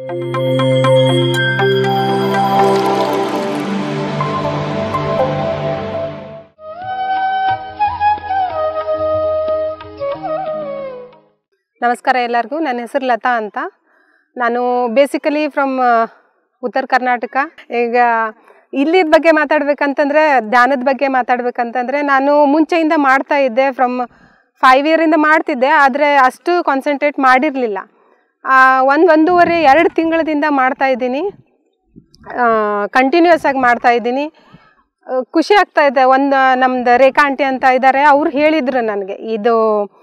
ನಮಸ್ಕಾರ ಎಲ್ಲರಿಗೂ ನನ್ನ ಹೆಸರು ಲತಾ ಅಂತ ನಾನು ಬೇಸಿಕಲಿ ಫ್ರಮ್ ಉತ್ತರ ಕರ್ನಾಟಕ ಈಗ ಇಲ್ಲಿದ ಬಗ್ಗೆ ಮಾತಾಡ್ಬೇಕಂತಂದ್ರೆ ಧ್ಯಾನದ ಬಗ್ಗೆ ಮಾತಾಡ್ಬೇಕಂತಂದ್ರೆ ನಾನು ಮುಂಚೆಯಿಂದ ಮಾಡ್ತಾ ಇದ್ದೆ ಫ್ರಮ್ ಫೈವ್ ಇಯರಿಂದ ಮಾಡ್ತಿದ್ದೆ ಆದರೆ ಅಷ್ಟು ಕಾನ್ಸಂಟ್ರೇಟ್ ಮಾಡಿರಲಿಲ್ಲ ಒಂದು ಒಂದೂವರೆ ಎರಡು ತಿಂಗಳದಿಂದ ಮಾಡ್ತಾ ಇದ್ದೀನಿ ಕಂಟಿನ್ಯೂಸ್ ಆಗಿ ಮಾಡ್ತಾ ಇದ್ದೀನಿ ಆ, ಖುಷಿ ಆಗ್ತಾ ಇದೆ ಒಂದು ನಮ್ದು ರೇಖಾ ಆಂಟಿ ಅಂತ ಇದ್ದಾರೆ ಅವ್ರು ಹೇಳಿದರು ನನಗೆ ಇದು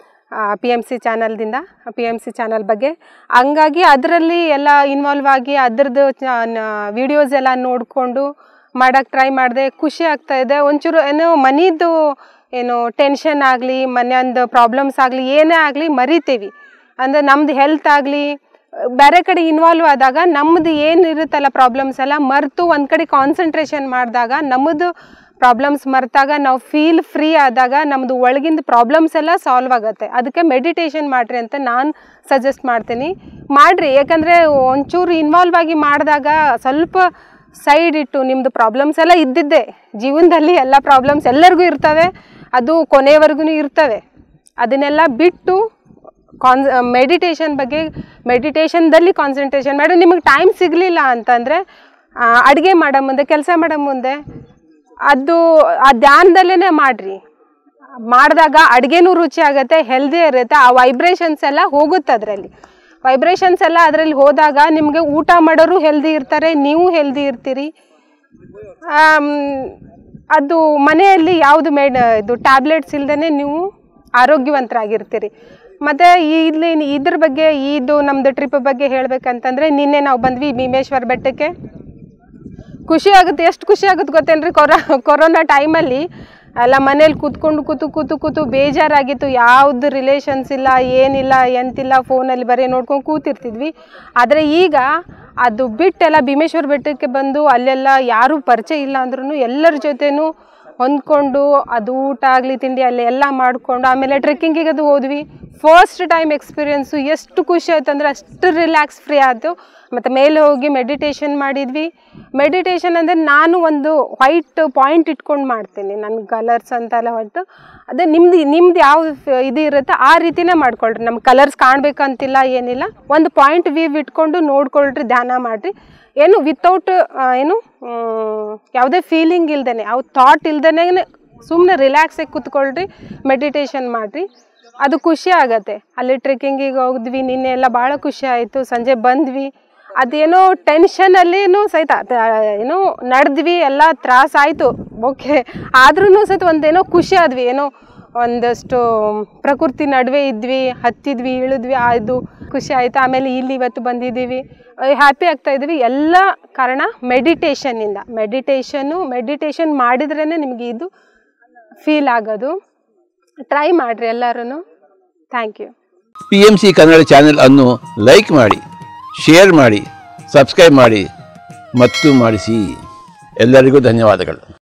ಪಿ ಎಮ್ ಸಿ ಚಾನಲ್ದಿಂದ ಪಿ ಎಮ್ ಸಿ ಚಾನಲ್ ಬಗ್ಗೆ ಹಂಗಾಗಿ ಅದರಲ್ಲಿ ಎಲ್ಲ ಇನ್ವಾಲ್ವ್ ಆಗಿ ಅದ್ರದ್ದು ವಿಡಿಯೋಸ್ ಎಲ್ಲ ನೋಡಿಕೊಂಡು ಮಾಡೋಕ್ಕೆ ಟ್ರೈ ಮಾಡಿದೆ ಖುಷಿ ಆಗ್ತಾ ಇದೆ ಒಂಚೂರು ಏನೋ ಮನಿದು ಏನು ಟೆನ್ಷನ್ ಆಗಲಿ ಮನೆಯೊಂದು ಪ್ರಾಬ್ಲಮ್ಸ್ ಆಗಲಿ ಏನೇ ಆಗಲಿ ಮರಿತೀವಿ ಅಂದರೆ ನಮ್ದು ಹೆಲ್ತ್ ಆಗಲಿ ಬೇರೆ ಕಡೆ ಇನ್ವಾಲ್ವ್ ಆದಾಗ ನಮ್ಮದು ಏನು ಇರುತ್ತಲ್ಲ ಪ್ರಾಬ್ಲಮ್ಸ್ ಎಲ್ಲ ಮರೆತು ಒಂದು ಕಡೆ ಕಾನ್ಸಂಟ್ರೇಷನ್ ಮಾಡಿದಾಗ ನಮ್ಮದು ಪ್ರಾಬ್ಲಮ್ಸ್ ಮರೆತಾಗ ನಾವು ಫೀಲ್ ಫ್ರೀ ಆದಾಗ ನಮ್ಮದು ಒಳಗಿಂದ ಪ್ರಾಬ್ಲಮ್ಸ್ ಎಲ್ಲ ಸಾಲ್ವ್ ಆಗುತ್ತೆ ಅದಕ್ಕೆ ಮೆಡಿಟೇಷನ್ ಮಾಡಿರಿ ಅಂತ ನಾನು ಸಜೆಸ್ಟ್ ಮಾಡ್ತೀನಿ ಮಾಡಿರಿ ಯಾಕಂದರೆ ಒಂಚೂರು ಇನ್ವಾಲ್ವ್ ಆಗಿ ಮಾಡಿದಾಗ ಸ್ವಲ್ಪ ಸೈಡ್ ಇಟ್ಟು ನಿಮ್ಮದು ಪ್ರಾಬ್ಲಮ್ಸ್ ಎಲ್ಲ ಇದ್ದಿದ್ದೆ ಜೀವನದಲ್ಲಿ ಎಲ್ಲ ಪ್ರಾಬ್ಲಮ್ಸ್ ಎಲ್ಲರಿಗೂ ಇರ್ತವೆ ಅದು ಕೊನೆವರೆಗೂ ಇರ್ತವೆ ಅದನ್ನೆಲ್ಲ ಬಿಟ್ಟು ಕಾನ್ ಮೆಡಿಟೇಷನ್ ಬಗ್ಗೆ ಮೆಡಿಟೇಷನ್ದಲ್ಲಿ ಕಾನ್ಸಂಟ್ರೇಷನ್ ಮಾಡಿ ನಿಮಗೆ ಟೈಮ್ ಸಿಗಲಿಲ್ಲ ಅಂತಂದರೆ ಅಡುಗೆ ಮಾಡೋ ಮುಂದೆ ಕೆಲಸ ಮಾಡೋ ಮುಂದೆ ಅದು ಆ ಧ್ಯಾನದಲ್ಲೇ ಮಾಡಿರಿ ಮಾಡಿದಾಗ ಅಡುಗೆನೂ ರುಚಿ ಆಗುತ್ತೆ ಹೆಲ್ದಿ ಇರುತ್ತೆ ಆ ವೈಬ್ರೇಷನ್ಸ್ ಎಲ್ಲ ಹೋಗುತ್ತೆ ಅದರಲ್ಲಿ ವೈಬ್ರೇಷನ್ಸ್ ಎಲ್ಲ ಅದರಲ್ಲಿ ಹೋದಾಗ ನಿಮಗೆ ಊಟ ಮಾಡೋರು ಹೆಲ್ದಿ ಇರ್ತಾರೆ ನೀವು ಹೆಲ್ದಿ ಇರ್ತೀರಿ ಆಮ್, ಅದು ಮನೆಯಲ್ಲಿ ಯಾವುದು ಮೇಡ್ ಇದು ಟ್ಯಾಬ್ಲೆಟ್ಸ್ ಇಲ್ದೇ ನೀವು ಆರೋಗ್ಯವಂತರಾಗಿರ್ತೀರಿ ಮತ್ತು ಇಲ್ಲಿ ಇದ್ರ ಬಗ್ಗೆ ಇದು ನಮ್ಮದು ಟ್ರಿಪ್ ಬಗ್ಗೆ ಹೇಳ್ಬೇಕಂತಂದರೆ ನಿನ್ನೆ ನಾವು ಬಂದ್ವಿ ಭೀಮೇಶ್ವರ ಬೆಟ್ಟಕ್ಕೆ ಖುಷಿ ಆಗುತ್ತೆ ಎಷ್ಟು ಖುಷಿ ಆಗುತ್ತೆ ಗೊತ್ತೇನ್ರಿ ಕೊರೋ ಕೊರೋನಾ ಟೈಮಲ್ಲಿ ಎಲ್ಲ ಮನೇಲಿ ಕೂತ್ಕೊಂಡು ಕೂತು ಕೂತು ಕೂತು ಬೇಜಾರಾಗಿತ್ತು ಯಾವ್ದು ರಿಲೇಷನ್ಸ್ ಇಲ್ಲ ಏನಿಲ್ಲ ಎಂತಿಲ್ಲ ಫೋನಲ್ಲಿ ಬರೀ ನೋಡ್ಕೊಂಡು ಕೂತಿರ್ತಿದ್ವಿ ಆದರೆ ಈಗ ಅದು ಬಿಟ್ಟೆಲ್ಲ ಭೀಮೇಶ್ವರ ಬೆಟ್ಟಕ್ಕೆ ಬಂದು ಅಲ್ಲೆಲ್ಲ ಯಾರೂ ಪರಿಚಯ ಇಲ್ಲ ಅಂದ್ರೂ ಎಲ್ಲರ ಜೊತೆನೂ ಹೊಂದ್ಕೊಂಡು ಅದು ಊಟ ಆಗಲಿ ತಿಂಡಿ ಅಲ್ಲಿ ಎಲ್ಲ ಮಾಡಿಕೊಂಡು ಆಮೇಲೆ ಟ್ರೆಕ್ಕಿಂಗಿಗೆ ಅದು ಹೋದ್ವಿ ಫಸ್ಟ್ ಟೈಮ್ ಎಕ್ಸ್ಪೀರಿಯೆನ್ಸು ಎಷ್ಟು ಖುಷಿ ಆಯ್ತು ಅಂದರೆ ಅಷ್ಟು ರಿಲ್ಯಾಕ್ಸ್ ಫ್ರೀ ಆಯಿತು ಮತ್ತು ಮೇಲೆ ಹೋಗಿ ಮೆಡಿಟೇಷನ್ ಮಾಡಿದ್ವಿ ಮೆಡಿಟೇಷನ್ ಅಂದರೆ ನಾನು ಒಂದು ವೈಟ್ ಪಾಯಿಂಟ್ ಇಟ್ಕೊಂಡು ಮಾಡ್ತೀನಿ ನನ್ನ ಕಲರ್ಸ್ ಅಂತೆಲ್ಲ ಹೊಟ್ಟು ಅದೇ ನಿಮ್ದು ನಿಮ್ದು ಯಾವ ಇದು ಇರುತ್ತೆ ಆ ರೀತಿನೇ ಮಾಡ್ಕೊಳ್ರಿ ನಮ್ಮ ಕಲರ್ಸ್ ಕಾಣಬೇಕಂತಿಲ್ಲ ಏನಿಲ್ಲ ಒಂದು ಪಾಯಿಂಟ್ ವ್ಯೂ ಇಟ್ಕೊಂಡು ನೋಡ್ಕೊಳ್ರಿ ಧ್ಯಾನ ಮಾಡಿರಿ ಏನು ವಿತೌಟ್ ಏನು ಮ್, ಯಾವುದೇ ಫೀಲಿಂಗ್ ಇಲ್ದೇ ಯಾವ ಥಾಟ್ ಇಲ್ದೇ ಸುಮ್ಮನೆ ರಿಲ್ಯಾಕ್ಸಾಗಿ ಕೂತ್ಕೊಳ್ರಿ ಮೆಡಿಟೇಷನ್ ಮಾಡಿರಿ ಅದು ಖುಷಿ ಆಗತ್ತೆ ಅಲ್ಲಿ ಟ್ರೆಕ್ಕಿಂಗಿಗೆ ಹೋಗಿದ್ವಿ ನಿನ್ನೆ ಎಲ್ಲ ಭಾಳ ಖುಷಿ ಆಯಿತು ಸಂಜೆ ಬಂದ್ವಿ ಅದೇನೋ ಟೆನ್ಷನಲ್ಲಿನೂ ಸಹಿತ ಅದ- ಏನೋ ನಡೆದ್ವಿ ಎಲ್ಲ ತ್ರಾಸ ಆಯಿತು ಓಕೆ ಆದ್ರೂ ಸಹಿತ ಒಂದೇನೋ ಖುಷಿ ಆದ್ವಿ ಏನೋ ಒಂದಷ್ಟು ಪ್ರಕೃತಿ ನಡುವೆ ಇದ್ವಿ ಹತ್ತಿದ್ವಿ ಇಳಿದ್ವಿ ಅದು ಖುಷಿ ಆಯಿತು ಆಮೇಲೆ ಇಲ್ಲಿ ಇವತ್ತು ಬಂದಿದ್ದೀವಿ ಹ್ಯಾಪಿ ಆಗ್ತಾ ಇದ್ವಿ ಎಲ್ಲ ಕಾರಣ ಮೆಡಿಟೇಷನ್ನಿಂದ ಮೆಡಿಟೇಷನ್ನು ಮೆಡಿಟೇಷನ್ ಮಾಡಿದ್ರೇ ನಿಮಗೆ ಇದು ಫೀಲ್ ಆಗೋದು ಟ್ರೈ ಮಾಡಿರಿ ಎಲ್ಲರೂ thank you P M C Kannada channel ಅನ್ನು ಲೈಕ್ ಮಾಡಿ ಶೇರ್ ಮಾಡಿ ಸಬ್ಸ್ಕ್ರೈಬ್ ಮಾಡಿ ಮತ್ತು ಮಾಡಿಸಿ ಎಲ್ಲರಿಗೂ ಧನ್ಯವಾದಗಳು